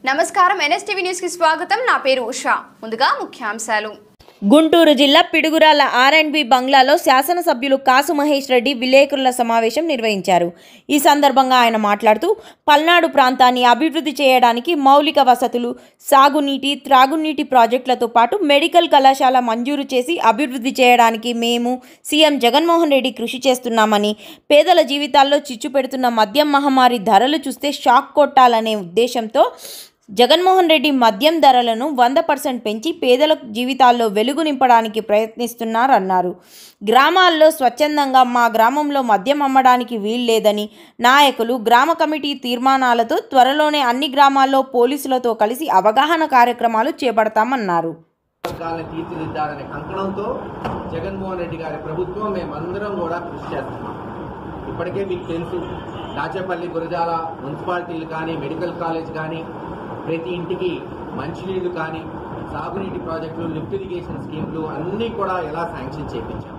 నమస్కారం NSTV news కి స్వాగతం నా పేరు ఉషా ముందుగా ముఖ్యాంశాలు గుంటూరు జిల్లా పిడుగురాల ఆర్ అండ్ బి బంగ్లాలో శాసనసభ్యులు కాసు మహేష్ రెడ్డి విలేకరుల సమావేశం నిర్వహించారు ఈ సందర్భంగా ఆయన మాట్లాడుతూ పల్నాడు ప్రాంతాన్ని అభివృద్ధి చేయడానికి మౌలిక వసతులు సాగునీటి త్రాగునీటి ప్రాజెక్టులతో పాటు మెడికల్ కళాశాల మంజూరు చేసి అభివృద్ధి చేయడానికి మేము సీఎం జగన్మోహన్ రెడ్డి కృషి చేస్తున్నామని పేదల జీవితాల్లో చిచ్చు పెడుతున్న మద్యం మహమ్మారి ధరలు చూస్తే షాక్ కొట్టాలనే ఉద్దేశంతో జగన్మోహన్ రెడ్డి మద్యం ధరలను వంద పర్సెంట్ పెంచి పేదల జీవితాల్లో వెలుగు నింపడానికి ప్రయత్నిస్తున్నారన్నారు గ్రామాల్లో స్వచ్ఛందంగా మా గ్రామంలో మద్యం అమ్మడానికి వీల్లేదని నాయకులు గ్రామ కమిటీ తీర్మానాలతో త్వరలోనే అన్ని గ్రామాల్లో పోలీసులతో కలిసి అవగాహన కార్యక్రమాలు చేపడతామన్నారు వర్గాలను తీర్చిదిద్దాలనే కంకణంతో జగన్మోహన్ రెడ్డి గారి ప్రభుత్వం మేమందరం కూడా కృషి చేస్తున్నాం ఇప్పటికే మీకు తెలుసు దాచేపల్లి గురజాల మున్సిపాలిటీలు కానీ మెడికల్ కాలేజ్ కానీ ప్రతి ఇంటికి మంచినీళ్లు కానీ సాగునీటి ప్రాజెక్టులు లిఫ్ట్ ఇరిగేషన్ స్కీమ్లు అన్నీ కూడా ఎలా శాంక్షన్ చేయించాం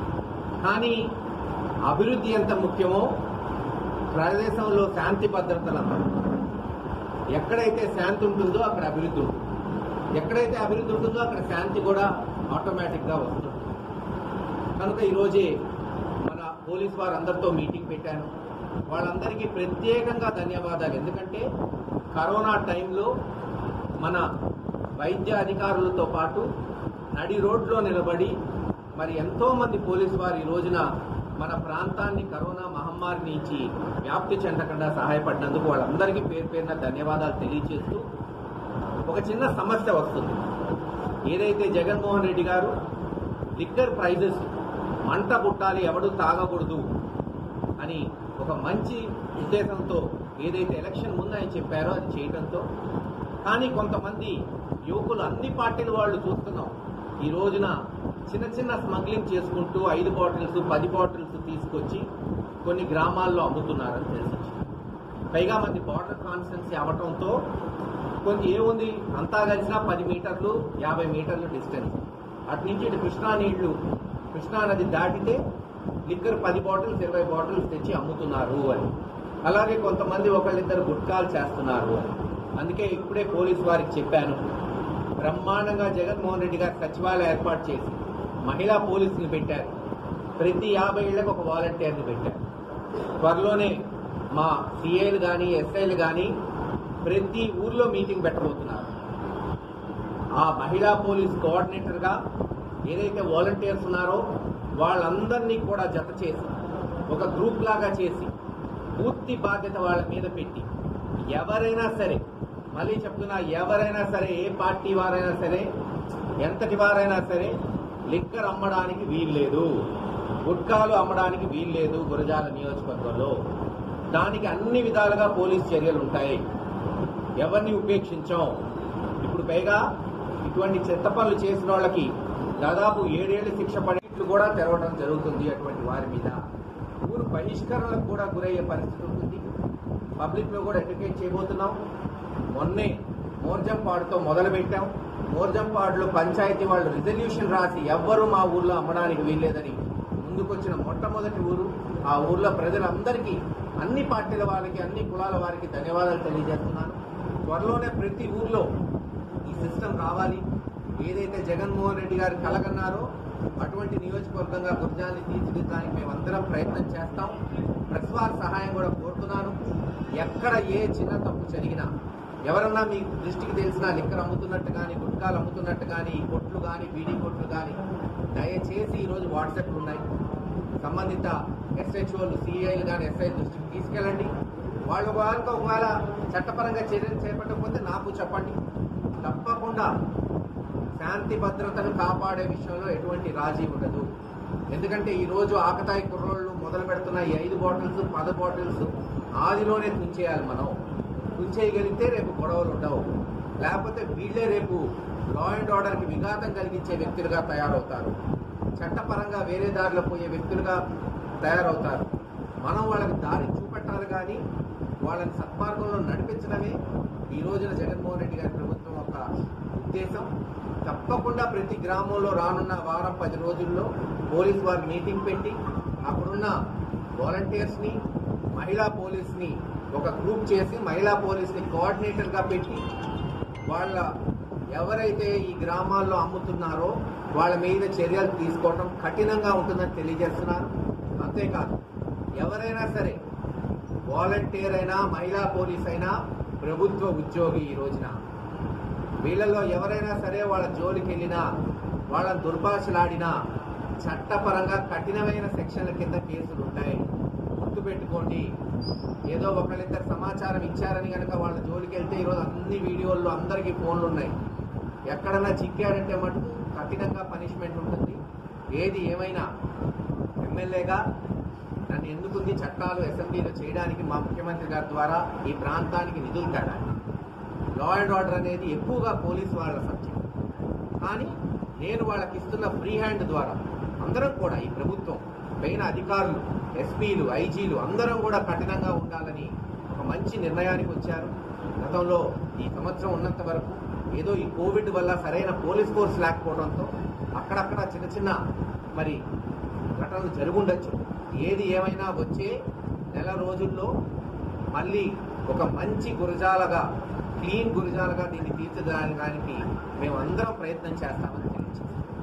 కానీ అభివృద్ధి ఎంత ముఖ్యమో ప్రదేశంలో శాంతి భద్రతలు అంత ముఖ్యం. ఎక్కడైతే శాంతి ఉంటుందో అక్కడ అభివృద్ధి ఉంటుంది ఎక్కడైతే అభివృద్ధి ఉంటుందో అక్కడ శాంతి కూడా ఆటోమేటిక్గా వస్తుంది కనుక ఈరోజే మన పోలీస్ వారందరితో మీటింగ్ పెట్టాను వాళ్ళందరికీ ప్రత్యేకంగా ధన్యవాదాలు ఎందుకంటే కరోనా టైంలో మన వైద్య అధికారులతో పాటు నడి రోడ్లో నిలబడి మరి ఎంతో మంది పోలీసు వారు ఈ రోజున మన ప్రాంతాన్ని కరోనా మహమ్మారి నుంచి వ్యాప్తి చెందకుండా సహాయపడినందుకు వాళ్ళందరికీ పేరు పేరున ధన్యవాదాలు తెలియజేస్తూ ఒక చిన్న సమస్య వస్తుంది ఏదైతే జగన్మోహన్ రెడ్డి గారు లిక్కర్ ప్రైజెస్ మంట పుట్టాలి ఎవడు తాగకూడదు అని ఒక మంచి ఉద్దేశంతో ఏదైతే ఎలక్షన్ ముందు ఆయన చెప్పారో అది చేయడంతో కానీ కొంతమంది యువకులు అన్ని పార్టీల వాళ్ళు చూస్తున్నాం ఈ రోజున చిన్న చిన్న స్మగ్లింగ్ చేసుకుంటూ ఐదు బాటిల్స్ పది బాటిల్స్ తీసుకొచ్చి కొన్ని గ్రామాల్లో అమ్ముతున్నారని తెలిసి పైగా మంది బార్డర్ కాన్స్టెన్సీ అవటంతో కొంచెం ఏముంది అంతా కలిసినా పది మీటర్లు యాభై మీటర్లు డిస్టెన్స్ అటు నుంచి ఇటు కృష్ణా నీళ్లు కృష్ణా నది దాటితే లిక్కర్ పది బాటిల్స్ ఇరవై బాటిల్స్ తెచ్చి అమ్ముతున్నారు అని అలాగే కొంతమంది ఒకళ్ళిద్దరు గుట్కాలు చేస్తున్నారు అని అందుకే ఇప్పుడే పోలీసు వారికి చెప్పాను బ్రహ్మాండంగా జగన్మోహన్ రెడ్డి గారు సచివాలయం ఏర్పాటు చేసి మహిళా పోలీసులు పెట్టారు ప్రతి యాభై ఏళ్లకు ఒక వాలంటీర్ని పెట్టారు త్వరలోనే మా సిఏలు కానీ ఎస్ఐలు కానీ ప్రతి ఊర్లో మీటింగ్ పెట్టబోతున్నారు ఆ మహిళా పోలీస్ కోఆర్డినేటర్గా ఏదైతే వాలంటీర్స్ ఉన్నారో వాళ్ళందరినీ కూడా జత చేసి ఒక గ్రూప్ లాగా చేసి పూర్తి బాధ్యత వాళ్ళ మీద పెట్టి ఎవరైనా సరే మళ్ళీ చెప్తున్నా ఎవరైనా సరే ఏ పార్టీ వారైనా సరే ఎంతటి వారైనా సరే లిక్కర్ అమ్మడానికి వీల్లేదు గుట్కాలు అమ్మడానికి వీల్లేదు గురజాల నియోజకవర్గంలో దానికి అన్ని విధాలుగా పోలీస్ చర్యలు ఉంటాయి ఎవరిని ఉపేక్షించాం ఇప్పుడు పైగా ఇటువంటి చెత్త పనులు చేసిన వాళ్ళకి దాదాపు ఏడేళ్ల శిక్ష పడేట్లు కూడా తెరవడం జరుగుతుంది అటువంటి వారి మీద ఊరు బహిష్కరణలకు కూడా గురయ్యే పరిస్థితి ఉంటుంది పబ్లిక్ లో కూడా ఎడ్యుకేట్ చేయబోతున్నాం మొన్నే మోర్జంపాడుతో మొదలు పెట్టాం మోర్జంపాడులో పంచాయతీ వాళ్ళు రిజల్యూషన్ రాసి ఎవ్వరూ మా ఊర్లో అమ్మడానికి వీల్లేదని ముందుకొచ్చిన మొట్టమొదటి ఊరు ఆ ఊర్లో ప్రజలందరికీ అన్ని పార్టీల వారికి అన్ని కులాల వారికి ధన్యవాదాలు తెలియజేస్తున్నాను త్వరలోనే ప్రతి ఊర్లో ఈ సిస్టమ్ రావాలి ఏదైతే జగన్మోహన్ రెడ్డి గారు కలగన్నారో అటువంటి నియోజకవర్గంగా గుర్జాన్ని తీర్చిదిద్దడానికి మేమందరం ప్రయత్నం చేస్తాం ప్రెస్ వారి సహాయం కూడా కోరుతున్నాను ఎక్కడ ఏ చిన్న తప్పు జరిగినా ఎవరన్నా మీ దృష్టికి తెలిసిన లిక్కర్ అమ్ముతున్నట్టు కానీ గుట్కాలు అమ్ముతున్నట్టు కానీ ఈ కొట్లు కానీ బీడీ కొట్లు కానీ దయచేసి ఈరోజు వాట్సాప్లు ఉన్నాయి సంబంధిత ఎస్హెచ్ఓలు సిఐలు కానీ ఎస్ఐ దృష్టికి తీసుకెళ్ళండి వాళ్ళు కనుక ఒకవేళ చట్టపరంగా చర్యలు చేపట్టకపోతే నాకు చెప్పండి తప్పకుండా శాంతి భద్రతను కాపాడే విషయంలో ఎటువంటి రాజీ ఉండదు ఎందుకంటే ఈ రోజు ఆకతాయి కుర్రోళ్ళు మొదలు పెడుతున్న ఈ ఐదు బాటిల్స్ పద బాటిల్స్ ఆదిలోనే తుంచేయాలి మనం తుంచేయగలిగితే రేపు గొడవలు ఉండవు లేకపోతే వీళ్ళే రేపు లా అండ్ ఆర్డర్కి విఘాతం కలిగించే వ్యక్తులుగా తయారవుతారు చట్టపరంగా వేరే దారిలో పోయే వ్యక్తులుగా తయారవుతారు మనం వాళ్ళకి దారి చూపెట్టాలి కానీ వాళ్ళని సత్మార్గంలో నడిపించడమే ఈ రోజున జగన్మోహన్ రెడ్డి గారి ప్రభుత్వం ఒక ఉద్దేశం తప్పకుండా ప్రతి గ్రామంలో రానున్న వారం పది రోజుల్లో పోలీస్ వారి మీటింగ్ పెట్టి అక్కడున్న వాలంటీర్స్ని మహిళా పోలీస్ని ఒక గ్రూప్ చేసి మహిళా పోలీస్ని కోఆర్డినేటర్గా పెట్టి వాళ్ళ ఎవరైతే ఈ గ్రామాల్లో అమ్ముతున్నారో వాళ్ళ మీద చర్యలు తీసుకోవడం కఠినంగా ఉంటుందని తెలియజేస్తున్నారు అంతేకాదు ఎవరైనా సరే వాలంటీర్ అయినా మహిళా పోలీస్ అయినా ప్రభుత్వ ఉద్యోగి ఈ రోజున వీళ్ళలో ఎవరైనా సరే వాళ్ళ జోలికి వెళ్ళినా వాళ్ళ దుర్భాషలాడినా చట్టపరంగా కఠినమైన సెక్షన్ల కింద కేసులు ఉంటాయి గుర్తుపెట్టుకోండి ఏదో ఒకళ్ళిద్దరు సమాచారం ఇచ్చారని కనుక వాళ్ళ జోలికి వెళ్తే ఈరోజు అన్ని వీడియోల్లో అందరికీ ఫోన్లు ఉన్నాయి ఎక్కడన్నా చిక్కాడంటే మటుకు కఠినంగా పనిష్మెంట్ ఉంటుంది ఏది ఏమైనా ఎమ్మెల్యేగా నన్ను ఎందుకుంది చట్టాలు అసెంబ్లీలో చేయడానికి మా ముఖ్యమంత్రి గారి ద్వారా ఈ ప్రాంతానికి నిధులు తేడానికి లా అండ్ ఆర్డర్ అనేది ఎక్కువగా పోలీసు వాళ్ళ సబ్జెక్ట్ కానీ నేను వాళ్ళకి ఇస్తున్న ఫ్రీ హ్యాండ్ ద్వారా అందరం కూడా ఈ ప్రభుత్వం పైన అధికారులు ఎస్పీలు ఐజీలు అందరం కూడా కఠినంగా ఉండాలని ఒక మంచి నిర్ణయానికి వచ్చారు గతంలో ఈ సంవత్సరం ఉన్నంత వరకు ఏదో ఈ కోవిడ్ వల్ల సరైన పోలీస్ ఫోర్స్ లేకపోవడంతో అక్కడక్కడ చిన్న చిన్న మరి ఘటనలు జరుగుండొచ్చు ఏది ఏమైనా వచ్చే నెల రోజుల్లో మళ్ళీ ఒక మంచి గురజాలగా క్లీన్ గురజాలగా దీన్ని తీర్చిదిద్దడానికి మేము అందరం ప్రయత్నం చేస్తామని తెలియజేస్తాం